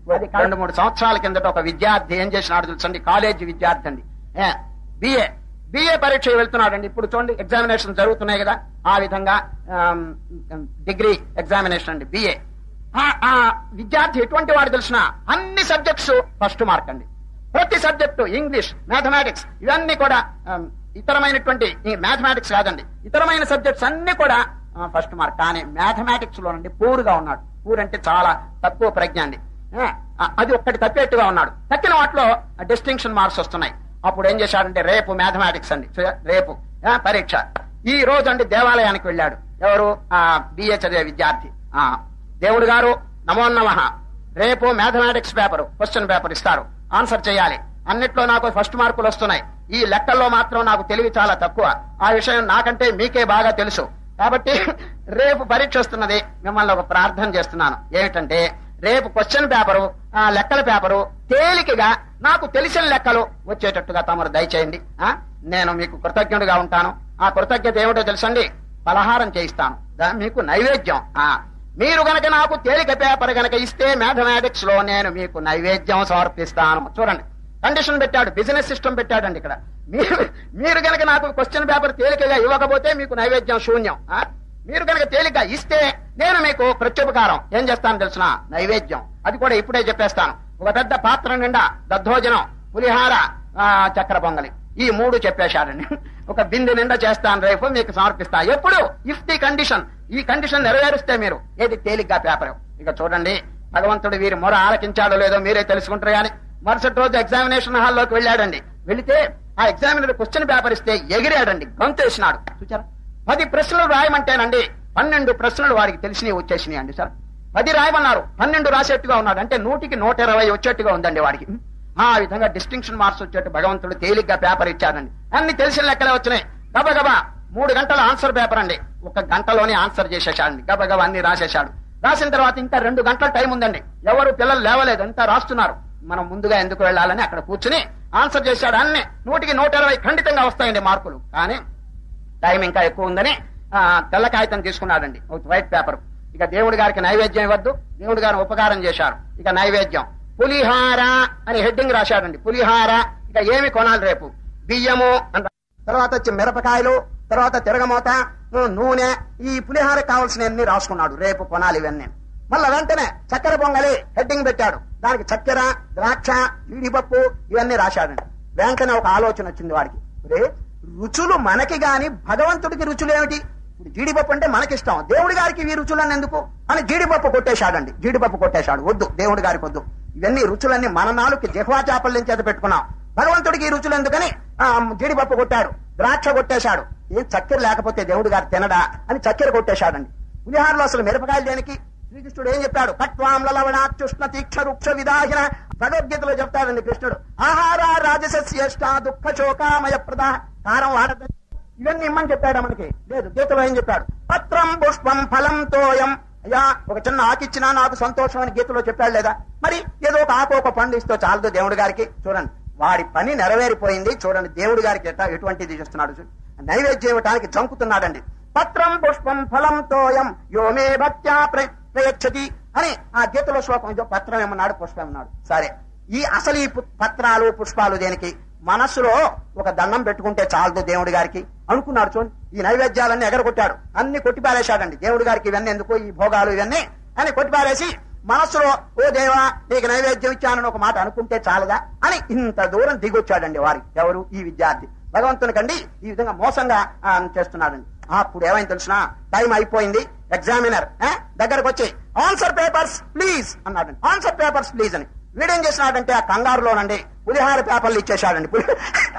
అది రెండు మూడు సంవత్సరాల కిందట ఒక విద్యార్థి ఏం చేసినాడు తెలుసండి కాలేజీ విద్యార్థి అండి బిఏ బిఏ పరీక్ష వెళ్తున్నాడండి ఇప్పుడు చూడండి ఎగ్జామినేషన్ జరుగుతున్నాయి కదా ఆ విధంగా డిగ్రీ ఎగ్జామినేషన్ అండి బిఏ ఆ విద్యార్థి ఎటువంటి వాడు తెలిసిన అన్ని సబ్జెక్ట్స్ ఫస్ట్ మార్క్ అండి ప్రతి సబ్జెక్టు ఇంగ్లీష్ మ్యాథమెటిక్స్ ఇవన్నీ కూడా ఆమ్, ఇతరమైనటువంటి మ్యాథమెటిక్స్ కాదండి ఇతరమైన సబ్జెక్ట్స్ అన్ని కూడా ఫస్ట్ మార్క్ కానీ మ్యాథమెటిక్స్ లోనండి పూర్గా ఉన్నాడు పూర్ అంటే చాలా తక్కువ ప్రజ్ఞ అండి ఆ, ఆ, అది ఒక్కటి తప్పేట్టుగా ఉన్నాడు తక్కిన వాటిలో డిస్టింక్షన్ మార్క్స్ వస్తున్నాయి అప్పుడు ఏం చేశాడంటే రేపు మ్యాథమెటిక్స్ అండి చూడ- రేపు ఆ, పరీక్ష ఈ రోజు అండి దేవాలయానికి వెళ్ళాడు ఎవరు బిఏ చదివే విద్యార్థి ఆ, దేవుడు గారు నమో నమః రేపు మ్యాథమెటిక్స్ పేపర్ క్వశ్చన్ పేపర్ ఇస్తారు ఆన్సర్ చేయాలి అన్నిట్లో నాకు ఫస్ట్ మార్కులు వస్తున్నాయి ఈ లెక్కల్లో మాత్రం నాకు తెలివి చాలా తక్కువ ఆ విషయం నాకంటే మీకే బాగా తెలుసు కాబట్టి రేపు పరీక్ష వస్తున్నది మిమ్మల్ని ఒక ప్రార్థన చేస్తున్నాను ఏమిటంటే రేపు క్వశ్చన్ పేపరు ఆ లెక్కల పేపరు తేలికగా నాకు తెలిసిన లెక్కలు వచ్చేటట్టుగా తమరు దయచేయండి ఆ నేను మీకు కృతజ్ఞుడిగా ఉంటాను ఆ కృతజ్ఞత ఏమిటో తెలుసండి పలహారం చేయిస్తాను దా- మీకు నైవేద్యం ఆ మీరు గనక నాకు తేలిక పేపర్ గనక ఇస్తే మ్యాథమెటిక్స్ లో నేను మీకు నైవేద్యం సమర్పిస్తాను చూడండి కండిషన్ పెట్టాడు బిజినెస్ సిస్టమ్ పెట్టాడండి ఇక్కడ మీరు మీరు గనక నాకు క్వశ్చన్ పేపర్ తేలికగా ఇవ్వకపోతే మీకు నైవేద్యం శూన్యం ఆ? మీరు కనుక తేలిక ఇస్తే నేను మీకు ప్రత్యుపకారం ఏం చేస్తాను తెలిసిన నైవేద్యం అది కూడా ఇప్పుడే చెప్పేస్తాను ఒక పెద్ద పాత్ర నిండా దద్దోజనం పులిహార ఆ, చక్కెర పొంగలి ఈ మూడు చెప్పేశాడండి ఒక బిందె నిండా చేస్తాను రేపు మీకు సమర్పిస్తా ఎప్పుడు ఇఫ్ ది కండిషన్ ఈ కండిషన్ నెరవేరుస్తే మీరు ఏది తేలిగ్గా పేపర్ ఇక చూడండి భగవంతుడు వీరి మొర ఆలకించాడో లేదో మీరే తెలుసుకుంటారు కానీ మరుసటి రోజు ఎగ్జామినేషన్ హాల్లోకి వెళ్ళాడండి వెళితే ఆ ఎగ్జామినర్ క్వశ్చన్ పేపర్ ఇస్తే ఎగిరాడండి గంతేసినాడు చూచారా పది ప్రశ్నలు రాయమంటేనండి పన్నెండు ప్రశ్నలు వారికి తెలిసినవి వచ్చేసినాయి అండి సార్ పది రాయమన్నారు పన్నెండు రాసేట్టుగా ఉన్నాడు అంటే నూటికి నూట ఇరవై వచ్చేట్టుగా ఉందండి వాడికి ఆ విధంగా డిస్టింక్షన్ మార్క్స్ వచ్చేట్టు భగవంతుడు తేలిగ్గా పేపర్ ఇచ్చాడండి అన్ని తెలిసిన లెక్కలే వచ్చినాయి గబగబా మూడు గంటల ఆన్సర్ పేపర్ అండి ఒక గంటలోనే ఆన్సర్ చేసేసాడండి గబగబా అన్ని రాసేశాడు రాసిన తర్వాత ఇంకా రెండు గంటల టైం ఉందండి ఎవరు పిల్లలు లేవలేదు అంతా రాస్తున్నారు మనం ముందుగా ఎందుకు వెళ్ళాలని అక్కడ కూర్చుని ఆన్సర్ చేశాడు అన్ని నూటికి నూట ఇరవై ఖండితంగా వస్తాయండి మార్కులు కానీ టైం ఇంకా ఎక్కువ ఉందని ఆ, తెల్ల కాగితం తీసుకున్నాడండి ఒక వైట్ పేపర్ ఇక దేవుడి గారికి నైవేద్యం ఇవ్వద్దు దేవుడి గారిని ఉపకారం చేశారు ఇక నైవేద్యం పులిహార అని హెడ్డింగ్ రాశాడండి పులిహార ఇక ఏమి కొనాలి రేపు బియ్యము అంట తర్వాత వచ్చి మిరపకాయలు తర్వాత తిరగమూత ఉ, నూనె ఈ పులిహార కావాల్సినవన్నీ రాసుకున్నాడు రేపు కొనాలి ఇవన్నీ మళ్ళా వెంటనే చక్కెర పొంగలి హెడ్డింగ్ పెట్టాడు దానికి చక్కెర ద్రాక్ష జీడిపప్పు ఇవన్నీ రాశాడండి వెంటనే ఒక ఆలోచన వచ్చింది వాడికి రే రుచులు మనకి గాని భగవంతుడికి రుచులు ఏమిటి ఇప్పుడు జీడిపప్పు అంటే మనకిష్టం దేవుడి గారికి ఈ రుచులన్నీ ఎందుకు అని జీడిపప్పు కొట్టేశాడండి జీడిపప్పు కొట్టేశాడు వద్దు దేవుడి గారికి వద్దు ఇవన్నీ రుచులన్నీ మన నాలుగు జిహ్వా చేపల చేత పెట్టుకున్నాం భగవంతుడికి ఈ రుచులు ఎందుకని ఆ, జీడిపప్పు కొట్టాడు ద్రాక్ష కొట్టేశాడు ఏం చక్కెర లేకపోతే దేవుడు గారు తినడా అని చక్కెర కొట్టేశాడండి పులిహారలో అసలు మిరపకాయలు దేనికి శ్రీకృష్ణుడు ఏం చెప్పాడు కట్వాంల లవణాత్యుష్ణ తీక్ష వృక్ష విదాహిన భగవద్గీతలో చెప్తాడండి కృష్ణుడు ఆహార రాజసస్యేష్ట దుఃఖ శోకామయ ప్రద కారం వాడద్దు ఇవన్నీ ఇమ్మని చెప్పాడా మనకి లేదు గీతలో ఏం చెప్పాడు పత్రం పుష్పం ఫలం తోయం అయ్యా ఒక చిన్న ఆకిచ్చినా నాకు సంతోషం అని గీతలో చెప్పాడు లేదా మరి ఏదో ఒక ఆకు ఒక పండు ఇస్తే చాలదు దేవుడి గారికి చూడండి వాడి పని నెరవేరిపోయింది చూడండి దేవుడి గారికి ఎట్లా ఎటువంటిది చేస్తున్నాడు చూడండి. నైవేద్యం ఇవ్వటానికి చంకుతున్నాడండి పత్రం పుష్పం ఫలం తోయం యోమే భక్త్యా ప్ర- ప్రయచ్చతి అని ఆ గీతలో శ్లోకం ఇదో పత్రం ఏమన్నాడు పుష్పం ఏమన్నాడు సరే ఈ అసలు ఈ పు- పత్రాలు పుష్పాలు దేనికి మనస్సులో ఒక దండం పెట్టుకుంటే చాలదు దేవుడి గారికి అనుకున్నాడు చూడండి ఈ నైవేద్యాలన్నీ ఎగరగొట్టాడు అన్ని కొట్టిపారేశాడండి దేవుడి గారికి ఇవన్నీ ఎందుకు ఈ భోగాలు ఇవన్నీ అని కొట్టిపారేసి మనస్సులో ఓ దేవా నీకు నైవేద్యం ఇచ్చానని ఒక మాట అనుకుంటే చాలదా అని ఇంత దూరం దిగొచ్చాడండి వారికి ఎవరు ఈ విద్యార్థి భగవంతునికండి ఈ విధంగా మోసంగా ఆ, చేస్తున్నాడండి అప్పుడు ఏమైంది తెలిసిన టైం అయిపోయింది ఎగ్జామినర్ ఆ, దగ్గరకు వచ్చి ఆన్సర్ పేపర్స్ ప్లీజ్ అన్నాడు ఆన్సర్ పేపర్స్ ప్లీజ్ అని వీడేం చేసినాడంటే ఆ కంగారులోనండి పులిహార పేపర్లు ఇచ్చేశాడండి పులి-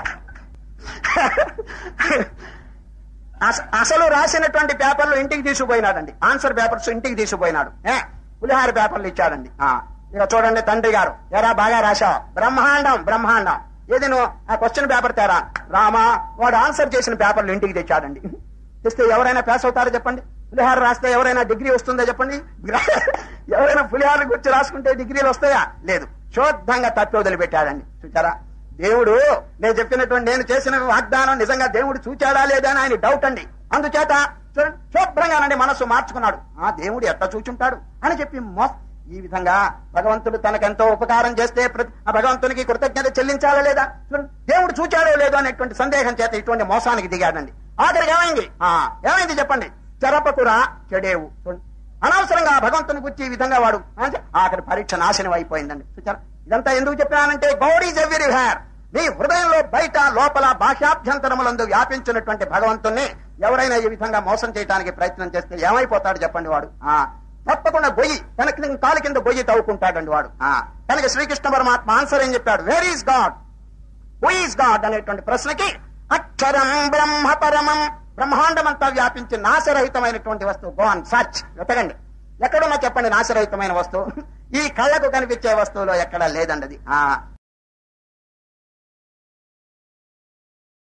అస- అసలు రాసినటువంటి పేపర్లు ఇంటికి తీసుకుపోయినాడండి ఆన్సర్ పేపర్స్ ఇంటికి తీసుకుపోయినాడు ఏ పులిహార పేపర్లు ఇచ్చాడండి ఆ, ఇక చూడండి తండ్రి గారు ఎరా బాగా రాశావు బ్రహ్మాండం బ్రహ్మాండం ఏది నువ్వు ఆ క్వశ్చన్ పేపర్ తేరా రామా వాడు ఆన్సర్ చేసిన పేపర్లు ఇంటికి తెచ్చాడండి తెస్తే ఎవరైనా పాస్ అవుతారో చెప్పండి పులిహార రాస్తే ఎవరైనా డిగ్రీ వస్తుందో చెప్పండి ఎవరైనా పులిహార గురించి రాసుకుంటే డిగ్రీలు వస్తాయా లేదు శోద్ధంగా తప్పి వదిలిపెట్టాడండి చూచారా దేవుడు నేను చెప్పినటువంటి నేను చేసిన వాగ్దానం నిజంగా దేవుడు చూచాడా లేదా అని ఆయన డౌట్ అండి అందుచేత చూడండి శుభ్రంగానండి మనస్సు మార్చుకున్నాడు ఆ దేవుడు ఎట్లా చూచుంటాడు అని చెప్పి మొ- ఈ విధంగా భగవంతుడు తనకెంతో ఉపకారం చేస్తే ప్రతి- ఆ భగవంతునికి కృతజ్ఞత చెల్లించాలా లేదా చూడండి దేవుడు చూచాడో లేదో అనేటువంటి సందేహం చేత ఇటువంటి మోసానికి దిగాడండి ఆఖరికి ఏమైంది ఆ, ఏమైంది చెప్పండి చెరపకురా చెడేవు చూడండి అనవసరంగా ఆ భగవంతుని గురించి ఈ విధంగా వాడు ఆ, ఆఖరి పరీక్ష నాశనం అయిపోయిందండి చూచారా ఇదంతా ఎందుకు చెప్పినానంటే గౌడ్ ఈజ్ ఎవ్రీ హ్యార్ నీ హృదయంలో బయట లోపల భాషాభ్యంతరములందు వ్యాపించినటువంటి భగవంతుణ్ణి ఎవరైనా ఈ విధంగా మోసం చేయడానికి ప్రయత్నం చేస్తే ఏమైపోతాడు చెప్పండి వాడు ఆ తప్పకుండా గొయ్యి తనకి కాలు కింద గొయ్యి తవ్వుకుంటాడండి వాడు ఆ కనుక శ్రీకృష్ణ పరమాత్మ ఆన్సర్ ఏం చెప్పాడు where is god who is god అనేటువంటి ప్రశ్నకి అక్షరం బ్రహ్మ పరమం బ్రహ్మాండం అంతా వ్యాపించి నాశరహితమైనటువంటి వస్తువు గోన్ సచ్ వెతకండి ఎక్కడున్నా చెప్పండి నాశరహితమైన వస్తువు ఈ కళ్ళకు కనిపించే వస్తువులో ఎక్కడా లేదండి అది ఆ